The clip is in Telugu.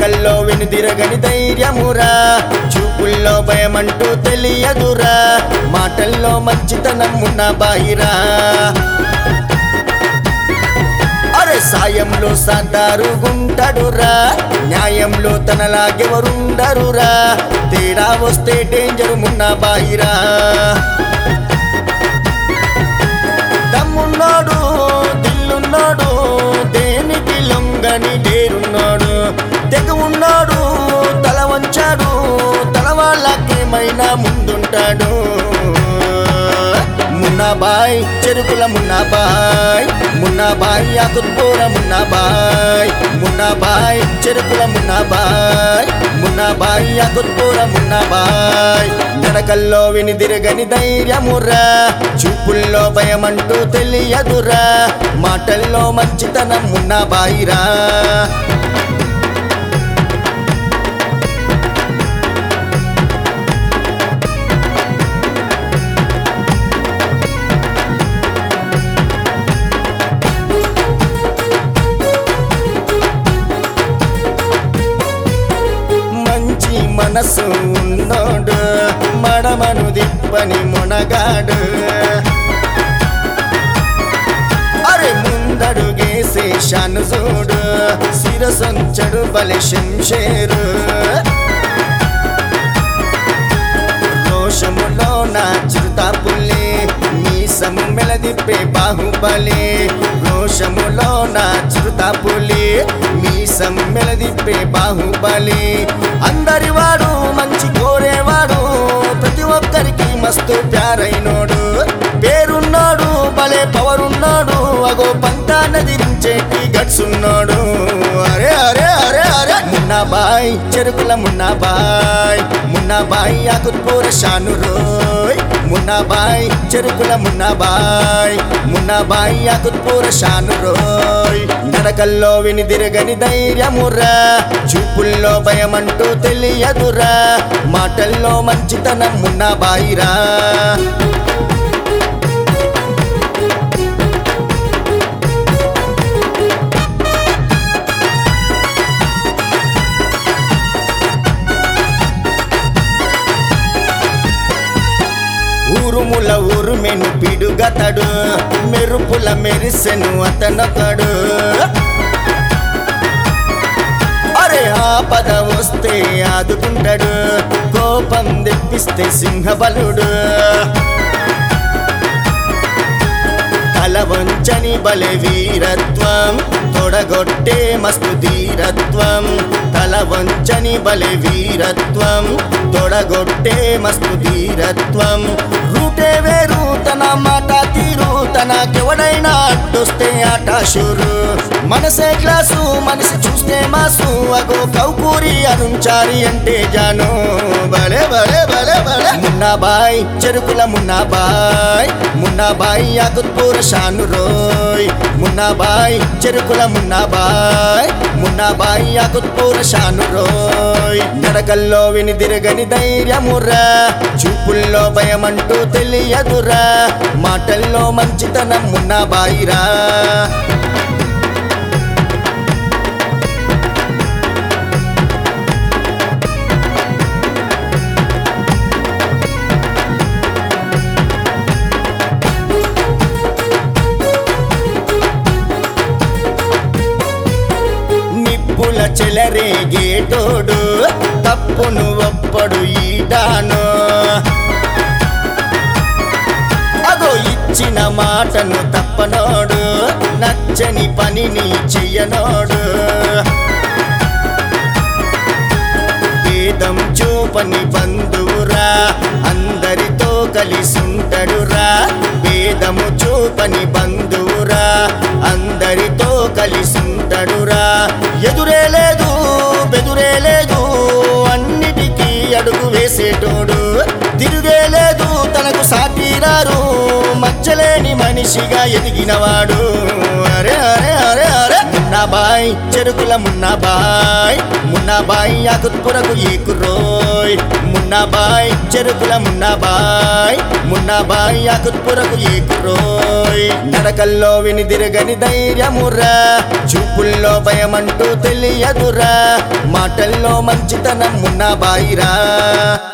నడకల్లో వెనుదిరగని ధైర్యమురా చూపుల్లో భయమంటూ తెలియదురా మాటల్లో మంచితనం ఉన్న బాయిరా అరే సాయంలో సాదారు గుంటడురా న్యాయంలో తనలాగెవరుండరురా తేడా వస్తే డేంజర్ మున్న బాయిరా దమ్మున్నాడు దిల్లున్నాడు దేనికి లొంగని డేరున్నాడు తెగ ఉన్నాడు తల వంచాడు తల వాళ్ళకేమైనా ముందుంటాడు మున్నాబాయ్ చెరుకుల మున్నాబాయ్ మున్నాబాయ్ ఆకుత్పూర మున్నాబాయ్ మున్నాబాయ్ చెరుకుల మున్నాబాయ్ మున్నాబాయ్ ఆకుత్పూర మున్నాబాయ్ నడకల్లో వినిదిరగని ధైర్యమురా చూపుల్లో భయమంటూ తెలియదురా మాటల్లో మంచితనం మున్నాబాయిరా మంచి మనసు ఉన్నోడు మడమను దిప్పని మునగాడు అరే ముందడుగేసే షాను చూడు శిరసంచడు బలి శంషేరు రోషములో నా చిరుతా పుల్లి మీసము మెలదిప్పే బాహుబలి రోషములో నా చిరుతా పులి మీసం మెలదిప్పే బాహుబలి అందరి వాడు మంచి కోరేవాడు ప్రతి ఒక్కరికి మస్తు ప్యారైనోడు పేరున్నాడు భలే పవరున్నాడు అగో పంతా నదిరించేటి గట్స్ ఉన్నాడు అరే అరే అరే అరే మున్నాబాయ్ చెరుకుల మున్నాబాయ్ మున్నాబాయ్ ఆకుత్పూర షాను రోయ్ మున్నాబాయ్ చెరుకుల మున్నాబాయ్ మున్నాబాయ్ ఆకుత్పూర షాను రోయ్ నడకల్లో వినిదిరగని ధైర్యమురా చూపుల్లో భయమంటూ తెలియదురా మాటల్లో మంచితనం మున్నాబాయిరా ఊరుముల ఊరుమెను పిడుగతడు మెరుపుల మెరిసెను అతనొకడు అరే ఆపద వస్తే ఆదుకుంటాడు కోపం తెప్పిస్తే సింహబలుడు తల వంచని బలె వీరత్వం తొడగొట్టే మస్తు ధీరత్వం తల వంచని బలె వీరత్వం తొడగొట్టే మస్తు ధీరత్వం రూటే వేరు తన మాట తీరు తనకెవడైనా అడ్డొస్తే ఆట షూరు మనసే క్లాసు మనిషి చూస్తే మాసు అగో కౌకూరి అరుంచారి అంటే జాను భలే భలే భలే భలే మున్నాబాయ్ చెరుకుల మున్నాబాయ్ మున్నాబాయ్ ఆకుత్పూర షాను రోయ్ మున్నాబాయ్ చెరుకుల మున్నాబాయ్ మున్నాబాయ్ ఆకుత్పూర షాను రోయ్ నడకల్లో వినిదిరగని ధైర్యమురా చూపుల్లో భయమంటూ తెలియదురా మాటల్లో మంచితనం మున్నాబాయిరా నిప్పుల చెలరేగేటోడు తప్పును ఒప్పడు ఈడాను అగో ఇచ్చిన మాటను తప్పనోడు నచ్చని పనిని చెయ్యనోడు భేదం చూపని బంధువురా అందరితో కలిసుంటడురా భేదము చూపని బంధువురా అందరితో కలిసుంటడురా ఎదురే లేదు బెదురే లేదు అన్నిటికీ అడుగు వేసేటోడు తిరుగే లేదు తనకు సాటిరారు మచ్చలేని మనిషిగా ఎదిగినవాడు అరే అరే అరే అరే మున్నాబాయ్ చెరుకుల మున్నాబాయ్ మున్నాబాయ్ ఆకుత్పురకు ఏకురోయ్ మున్నాబాయ్ చెరుకుల మున్నాబాయ్ మున్నాబాయ్ ఆకుత్పురకు ఏకురోయ్ నడకల్లో వినిదిరగని ధైర్యమురా చూపుల్లో భయమంటూ తెలియదురా మాటల్లో మంచితనం ఉన్న బాయిరా